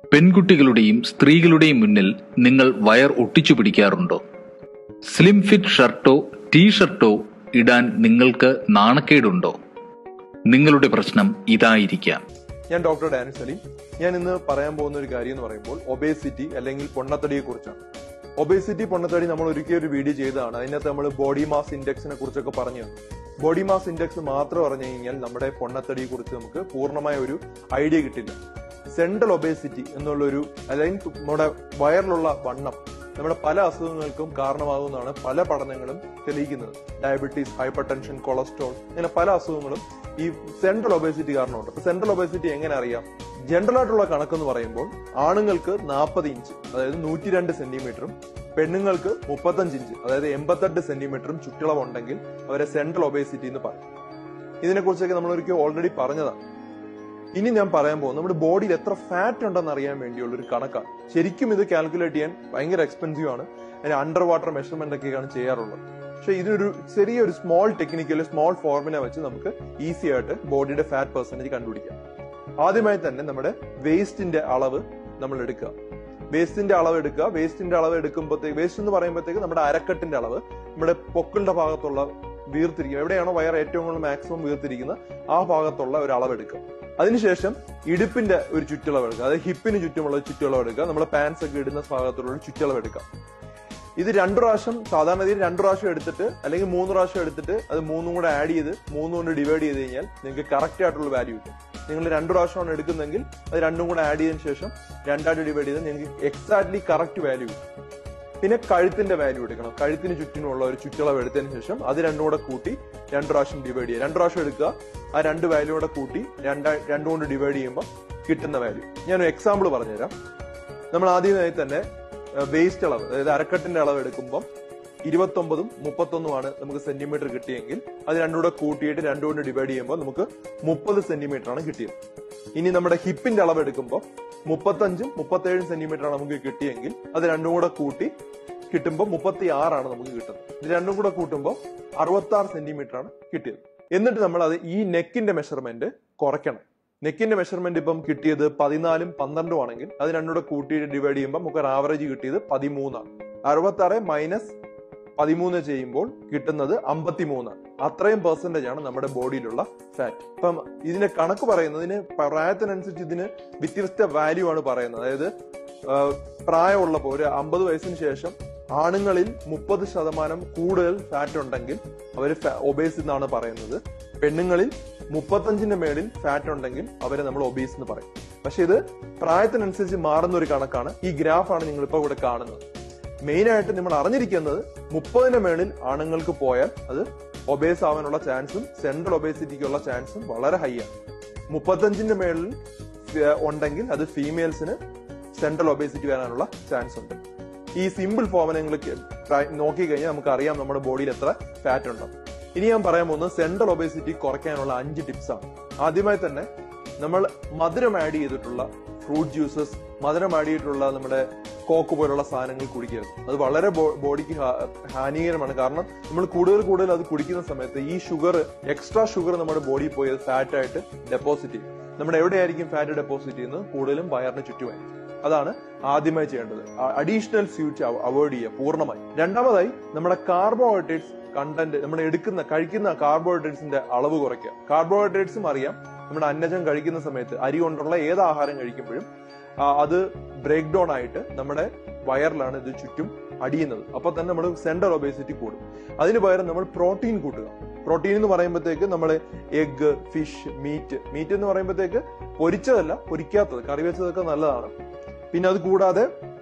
പെൺകുട്ടികളുടെയും സ്ത്രീകളുടെയും മുന്നിൽ നിങ്ങൾ വയർ ഒട്ടിച്ചു പിടിക്കാറുണ്ടോ സ്ലിം ഫിറ്റ് ഷർട്ടോ ടീ ഷർട്ടോ ഇടാൻ നിങ്ങൾക്ക് നാണക്കേടുണ്ടോ നിങ്ങളുടെ പ്രശ്നം ഇതായിരിക്കാം ഞാൻ ഡോക്ടർ ഡാനി സലീം ഞാൻ ഇന്ന് പറയാൻ പോകുന്ന ഒരു കാര്യം എന്ന് പറയുമ്പോൾ ഒബേസിറ്റി അല്ലെങ്കിൽ പൊണ്ണത്തടിയെ കുറിച്ചാണ് ഒബേസിറ്റി പൊണ്ണത്തടി നമ്മൾ ഒരിക്കൽ ഒരു വീഡിയോ ചെയ്തതാണ് അതിനകത്ത് നമ്മൾ ബോഡി മാസ് ഇൻഡെക്സിനെ കുറിച്ചൊക്കെ പറഞ്ഞു ബോഡി മാസ് ഇൻഡെക്സ് മാത്രം പറഞ്ഞു കഴിഞ്ഞാൽ നമ്മുടെ പൊണ്ണത്തടിയെ കുറിച്ച് നമുക്ക് പൂർണ്ണമായ ഒരു ഐഡിയ കിട്ടില്ല സെൻട്രൽ ഒബേസിറ്റി എന്നുള്ളൊരു അല്ലെങ്കിൽ നമ്മുടെ വയറിലുള്ള വണ്ണം നമ്മുടെ പല അസുഖങ്ങൾക്കും കാരണമാകുന്നതാണ് പല പഠനങ്ങളും തെളിയിക്കുന്നത് ഡയബറ്റീസ് ഹൈപ്പർ ടെൻഷൻ കൊളസ്ട്രോൾ ഇങ്ങനെ പല അസുഖങ്ങളും ഈ സെൻട്രൽ ഒബേസിറ്റി കാരണമുണ്ട് അപ്പൊ സെൻട്രൽ ഒബേസിറ്റി എങ്ങനെ അറിയാം ജനറൽ ആയിട്ടുള്ള കണക്കെന്ന് പറയുമ്പോൾ ആണുങ്ങൾക്ക് നാൽപ്പത് ഇഞ്ച് അതായത് നൂറ്റി രണ്ട് സെന്റിമീറ്ററും പെണ്ണുങ്ങൾക്ക് മുപ്പത്തഞ്ച് ഇഞ്ച് അതായത് എൺപത്തെട്ട് സെന്റിമീറ്ററും ചുറ്റളവുണ്ടെങ്കിൽ അവരെ സെൻട്രൽ ഒബേസിറ്റി എന്ന് പറയും ഇതിനെക്കുറിച്ചൊക്കെ നമ്മൾ ഒരിക്കൽ ഓൾറെഡി പറഞ്ഞതാണ് ഇനി ഞാൻ പറയാൻ പോകുന്നത് നമ്മുടെ ബോഡിയിൽ എത്ര ഫാറ്റ് ഉണ്ടെന്ന് അറിയാൻ വേണ്ടിയുള്ള ഒരു കണക്കാണ് ശരിക്കും ഇത് കാൽക്കുലേറ്റ് ചെയ്യാൻ ഭയങ്കര എക്സ്പെൻസീവ് ആണ് അതിന് അണ്ടർ വാട്ടർ മെഷർമെന്റ് ഒക്കെയാണ് ചെയ്യാറുള്ളത് പക്ഷെ ഇതിനൊരു ചെറിയൊരു സ്മോൾ ടെക്നിക്കൽ സ്മോൾ ഫോർമുല വെച്ച് നമുക്ക് ഈസി ആയിട്ട് ബോഡിയുടെ ഫാറ്റ് പെർസെന്റേജ് കണ്ടുപിടിക്കാം ആദ്യമായി തന്നെ നമ്മുടെ വേസ്റ്റിന്റെ അളവ് നമ്മൾ എടുക്കുക വേസ്റ്റിന്റെ അളവ് എടുക്കുക വേസ്റ്റിന്റെ അളവ് എടുക്കുമ്പോഴത്തേക്ക് വേസ്റ്റ് എന്ന് പറയുമ്പോഴത്തേക്ക് നമ്മുടെ അരക്കെട്ടിന്റെ അളവ് നമ്മുടെ പൊക്കിളിന്റെ ഭാഗത്തുള്ള വീർത്തിരിക്കുക എവിടെയാണോ വയർ ഏറ്റവും കൂടുതൽ മാക്സിമം വീർത്തിരിക്കുന്നത് ആ ഭാഗത്തുള്ള ഒരു അളവ് എടുക്കുക അതിനുശേഷം ഇടുപ്പിന്റെ ഒരു ചുറ്റളവ് എടുക്കുക അതായത് ഹിപ്പിന് ചുറ്റുമുള്ള ഒരു ചുറ്റളവ് എടുക്കുക നമ്മുടെ പാൻസ് ഒക്കെ ഇടുന്ന ഭാഗത്തുള്ള ഒരു ചുറ്റളവ് എടുക്കുക ഇത് രണ്ടു പ്രാവശ്യം സാധാരണ രീതിയിൽ രണ്ടു പ്രാവശ്യം എടുത്തിട്ട് അല്ലെങ്കിൽ മൂന്ന് പ്രാവശ്യം എടുത്തിട്ട് അത് മൂന്നും കൂടെ ആഡ് ചെയ്ത് മൂന്നും കൊണ്ട് ഡിവൈഡ് ചെയ്ത് കഴിഞ്ഞാൽ നിങ്ങൾക്ക് കറക്റ്റ് ആയിട്ടുള്ള വാല്യൂ കിട്ടും നിങ്ങൾ രണ്ടു പ്രാവശ്യമാണ് എടുക്കുന്നെങ്കിൽ അത് രണ്ടും കൂടെ ആഡ് ചെയ്തതിനു ശേഷം രണ്ടായിട്ട് ഡിവൈഡ് ചെയ്ത് നിങ്ങൾക്ക് എക്സാക്ട്ലി കറക്റ്റ് വാല്യൂ കിട്ടും പിന്നെ കഴുത്തിന്റെ വാല്യൂ എടുക്കണം കഴുത്തിന് ചുറ്റിനുള്ള ഒരു ചുറ്റളവ് എടുത്തതിന് ശേഷം അത് രണ്ടും കൂടെ കൂട്ടി രണ്ട് പ്രാവശ്യം ഡിവൈഡ് ചെയ്യുക രണ്ട് പ്രാവശ്യം എടുക്കുക ആ രണ്ട് വാല്യൂ കൂടെ കൂട്ടി രണ്ടാ രണ്ടും കൊണ്ട് ഡിവൈഡ് ചെയ്യുമ്പോൾ കിട്ടുന്ന വാല്യൂ ഞാൻ ഒരു എക്സാമ്പിൾ പറഞ്ഞുതരാം നമ്മൾ ആദ്യമായി തന്നെ വേസ്റ്റ് അളവ് അതായത് അരക്കെട്ടിന്റെ അളവ് എടുക്കുമ്പോൾ ഇരുപത്തൊമ്പതും മുപ്പത്തൊന്നുമാണ് നമുക്ക് സെന്റിമീറ്റർ കിട്ടിയെങ്കിൽ അത് രണ്ടും കൂടെ കൂട്ടിയിട്ട് രണ്ടും കൊണ്ട് ഡിവൈഡ് ചെയ്യുമ്പോൾ നമുക്ക് മുപ്പത് സെന്റിമീറ്റർ ആണ് കിട്ടിയത് ഇനി നമ്മുടെ ഹിപ്പിന്റെ അളവ് എടുക്കുമ്പോൾ മുപ്പത്തഞ്ചും മുപ്പത്തേഴും സെന്റിമീറ്റർ ആണ് നമുക്ക് കിട്ടിയെങ്കിൽ അത് രണ്ടും കൂടെ കൂട്ടി കിട്ടുമ്പോൾ മുപ്പത്തി ആറാണ് നമുക്ക് കിട്ടുന്നത് ഇത് രണ്ടും കൂടെ കൂട്ടുമ്പോൾ അറുപത്തി ആറ് സെന്റിമീറ്റർ ആണ് കിട്ടിയത് എന്നിട്ട് നമ്മൾ അത് ഈ നെക്കിന്റെ മെഷർമെന്റ് കുറയ്ക്കണം നെക്കിന്റെ മെഷർമെന്റ് ഇപ്പം കിട്ടിയത് പതിനാലും പന്ത്രണ്ടും ആണെങ്കിൽ അത് രണ്ടും കൂടെ കൂട്ടിയിട്ട് ഡിവൈഡ് ചെയ്യുമ്പോൾ നമുക്ക് ഒരു ആവറേജ് കിട്ടിയത് പതിമൂന്നാണ് അറുപത്തി ആറ് മൈനസ് പതിമൂന്ന് ചെയ്യുമ്പോൾ കിട്ടുന്നത് അമ്പത്തിമൂന്ന് അത്രയും പെർസെന്റേജ് ആണ് നമ്മുടെ ബോഡിയിലുള്ള ഫാറ്റ് ഇപ്പം ഇതിന്റെ കണക്ക് പറയുന്നതിന് പ്രായത്തിനനുസരിച്ച് ഇതിന് വ്യത്യസ്ത വാല്യൂ ആണ് പറയുന്നത് അതായത് പ്രായമുള്ളപ്പോൾ ഒരു അമ്പത് വയസ്സിന് ശേഷം ആണുങ്ങളിൽ മുപ്പത് ശതമാനം കൂടുതൽ ഫാറ്റ് ഉണ്ടെങ്കിൽ അവർ ഒബേസ് എന്നാണ് പറയുന്നത് പെണ്ണുങ്ങളിൽ മുപ്പത്തഞ്ചിന്റെ മേളിൽ ഫാറ്റ് ഉണ്ടെങ്കിൽ അവരെ നമ്മൾ ഒബീസ് എന്ന് പറയും പക്ഷെ ഇത് പ്രായത്തിനനുസരിച്ച് മാറുന്ന ഒരു കണക്കാണ് ഈ ഗ്രാഫാണ് നിങ്ങൾ ഇപ്പോൾ ഇവിടെ കാണുന്നത് മെയിൻ ആയിട്ട് നമ്മൾ അറിഞ്ഞിരിക്കുന്നത് മുപ്പതിന്റെ മേളിൽ ആണുങ്ങൾക്ക് പോയാൽ അത് ഒബേസ് ആവാനുള്ള ചാൻസും സെൻട്രൽ ഒബേസിറ്റിക്കുള്ള ചാൻസും വളരെ ഹൈ ആണ് മുപ്പത്തഞ്ചിന്റെ മേളിൽ ഉണ്ടെങ്കിൽ അത് ഫീമെയിൽസിന് സെൻട്രൽ ഒബേസിറ്റി വരാനുള്ള ചാൻസ് ഉണ്ട് ഈ സിമ്പിൾ ഫോമിനെ നിങ്ങൾ നോക്കി കഴിഞ്ഞാൽ നമുക്ക് അറിയാം നമ്മുടെ ബോഡിയിൽ എത്ര ഫാറ്റ് ഉണ്ടോ ഇനി ഞാൻ പറയാൻ പോകുന്നത് സെൻട്രൽ ഒബേസിറ്റി കുറയ്ക്കാനുള്ള അഞ്ച് ടിപ്സ് ആണ് ആദ്യമായി തന്നെ നമ്മൾ മധുരം ആഡ് ചെയ്തിട്ടുള്ള ഫ്രൂട്ട് ജ്യൂസസ് മധുരം ആഡ് ചെയ്തിട്ടുള്ള നമ്മുടെ കോക്ക് പോലുള്ള സാധനങ്ങൾ കുടിക്കരുത് അത് വളരെ ബോഡിക്ക് ഹാനികരമാണ് കാരണം നമ്മൾ കൂടുതൽ കൂടുതൽ അത് കുടിക്കുന്ന സമയത്ത് ഈ ഷുഗർ എക്സ്ട്രാ ഷുഗർ നമ്മുടെ ബോഡിയിൽ പോയി അത് ഫാറ്റ് ആയിട്ട് ഡെപ്പോസിറ്റ് ചെയ്യും നമ്മുടെ എവിടെയായിരിക്കും ഫാറ്റ് ഡെപ്പോസിറ്റ് ചെയ്യുന്നത് കൂടുതലും വയറിന് ചുറ്റുമായിരിക്കും അതാണ് ആദ്യമായി ചെയ്യേണ്ടത് അഡീഷണൽ സ്വീറ്റ് അവോയ്ഡ് ചെയ്യുക പൂർണ്ണമായി രണ്ടാമതായി നമ്മുടെ കാർബോഹൈഡ്രേറ്റ്സ് കണ്ടന്റ് നമ്മൾ എടുക്കുന്ന കഴിക്കുന്ന കാർബോഹൈഡ്രേറ്റ്സിന്റെ അളവ് കുറയ്ക്കുക കാർബോഹൈഡ്രേറ്റ്സും അറിയാം നമ്മുടെ അന്നജം കഴിക്കുന്ന സമയത്ത് അരി കൊണ്ടുള്ള ഏത് ആഹാരം കഴിക്കുമ്പോഴും അത് ബ്രേക്ക് ഡൗൺ ആയിട്ട് നമ്മുടെ വയറിലാണ് ഇത് ചുറ്റും അടിയുന്നത് അപ്പൊ തന്നെ നമ്മൾ സെൻട്രൽ ഒബേസിറ്റി കൂടും അതിന് പകരം നമ്മൾ പ്രോട്ടീൻ കൂട്ടുക പ്രോട്ടീൻ എന്ന് പറയുമ്പോഴത്തേക്ക് നമ്മൾ എഗ് ഫിഷ് മീറ്റ് മീറ്റ് എന്ന് പറയുമ്പോഴത്തേക്ക് പൊരിച്ചതല്ല പൊരിക്കാത്തത് കറി വെച്ചതൊക്കെ നല്ലതാണ് പിന്നെ അത് കൂടാതെ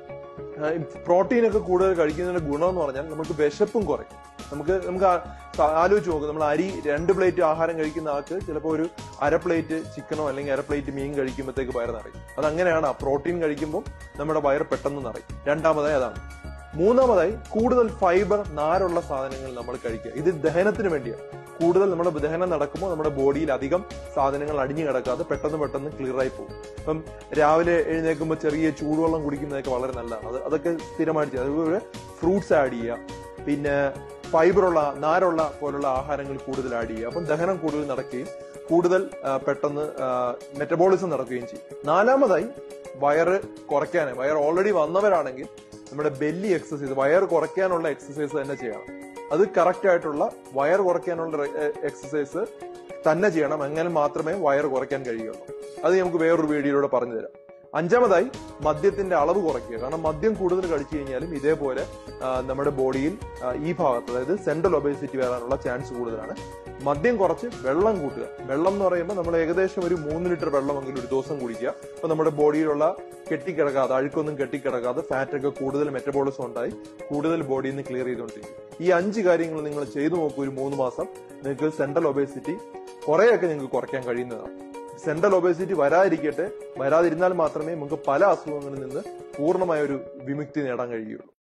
പ്രോട്ടീൻ ഒക്കെ കൂടുതൽ കഴിക്കുന്നതിന്റെ ഗുണം എന്ന് പറഞ്ഞാൽ നമുക്ക് വിശപ്പും കുറയും നമുക്ക് നമുക്ക് ആലോചിച്ച് നോക്കും നമ്മൾ അരി രണ്ട് പ്ലേറ്റ് ആഹാരം കഴിക്കുന്ന ആൾക്ക് ചിലപ്പോൾ ഒരു അര പ്ലേറ്റ് ചിക്കനോ അല്ലെങ്കിൽ അര പ്ലേറ്റ് മീൻ കഴിക്കുമ്പോഴത്തേക്ക് വയർ നിറയും അത് അങ്ങനെയാണ് പ്രോട്ടീൻ കഴിക്കുമ്പോൾ നമ്മുടെ വയർ പെട്ടെന്ന് നിറയും രണ്ടാമതായി അതാണ് മൂന്നാമതായി കൂടുതൽ ഫൈബർ നാരുള്ള സാധനങ്ങൾ നമ്മൾ കഴിക്കുക ഇത് ദഹനത്തിന് വേണ്ടിയാണ് കൂടുതൽ നമ്മുടെ ദഹനം നടക്കുമ്പോൾ നമ്മുടെ ബോഡിയിൽ അധികം സാധനങ്ങൾ അടിഞ്ഞു കിടക്കാതെ പെട്ടെന്ന് പെട്ടെന്ന് ക്ലിയർ ആയി പോകും ഇപ്പം രാവിലെ എഴുന്നേൽക്കുമ്പോൾ ചെറിയ ചൂടുവെള്ളം കുടിക്കുന്നതൊക്കെ വളരെ നല്ലതാണ് അത് അതൊക്കെ സ്ഥിരമായിട്ട് ചെയ്യുക അതുപോലെ ഫ്രൂട്ട്സ് ആഡ് ചെയ്യുക പിന്നെ ഫൈബറുള്ള നാരുള്ള പോലുള്ള ആഹാരങ്ങൾ കൂടുതൽ ആഡ് ചെയ്യുക അപ്പം ദഹനം കൂടുതൽ നടക്കുകയും കൂടുതൽ പെട്ടെന്ന് മെറ്റബോളിസം നടക്കുകയും ചെയ്യും നാലാമതായി വയറ് കുറയ്ക്കാൻ വയർ ഓൾറെഡി വന്നവരാണെങ്കിൽ നമ്മുടെ ബെല്ലി എക്സസൈസ് വയർ കുറയ്ക്കാനുള്ള എക്സസൈസ് തന്നെ ചെയ്യണം അത് കറക്റ്റ് ആയിട്ടുള്ള വയർ കുറയ്ക്കാനുള്ള എക്സസൈസ് തന്നെ ചെയ്യണം അങ്ങനെ മാത്രമേ വയർ കുറയ്ക്കാൻ കഴിയുള്ളൂ അത് നമുക്ക് വേറൊരു വീഡിയോയിലൂടെ പറഞ്ഞു തരാം അഞ്ചാമതായി മദ്യത്തിന്റെ അളവ് കുറയ്ക്കുക കാരണം മദ്യം കൂടുതൽ കഴിച്ചു കഴിഞ്ഞാലും ഇതേപോലെ ആ, നമ്മുടെ ബോഡിയിൽ ആ, ഈ ഭാഗത്ത് അതായത് സെൻട്രൽ ഒബേസിറ്റി വരാനുള്ള ചാൻസ് കൂടുതലാണ് മദ്യം കുറച്ച് വെള്ളം കൂട്ടുക വെള്ളം എന്ന് പറയുമ്പോൾ നമ്മൾ ഏകദേശം ഒരു മൂന്ന് ലിറ്റർ വെള്ളമെങ്കിലും ഒരു ദിവസം കുടിക്കുക അപ്പൊ നമ്മുടെ ബോഡിയിലുള്ള കെട്ടിക്കിടക്കാതെ അഴുക്കൊന്നും കെട്ടിക്കിടക്കാതെ ഫാറ്റ് ഒക്കെ കൂടുതൽ മെറ്റബോളിസം ഉണ്ടായി കൂടുതൽ ബോഡിയിൽ നിന്ന് ക്ലിയർ ചെയ്തുകൊണ്ടിരിക്കും ഈ അഞ്ച് കാര്യങ്ങൾ നിങ്ങൾ ചെയ്തു നോക്കൂ ഒരു മൂന്ന് മാസം നിങ്ങൾക്ക് സെൻട്രൽ ഒബേസിറ്റി കുറെയൊക്കെ നിങ്ങൾക്ക് കുറയ്ക്കാൻ കഴിയുന്നതാണ് സെൻട്രൽ ഒബേസിറ്റി വരാതിരിക്കട്ടെ വരാതിരുന്നാൽ മാത്രമേ നമുക്ക് പല അസുഖങ്ങളിൽ നിന്ന് പൂർണ്ണമായ ഒരു വിമുക്തി നേടാൻ കഴിയുള്ളൂ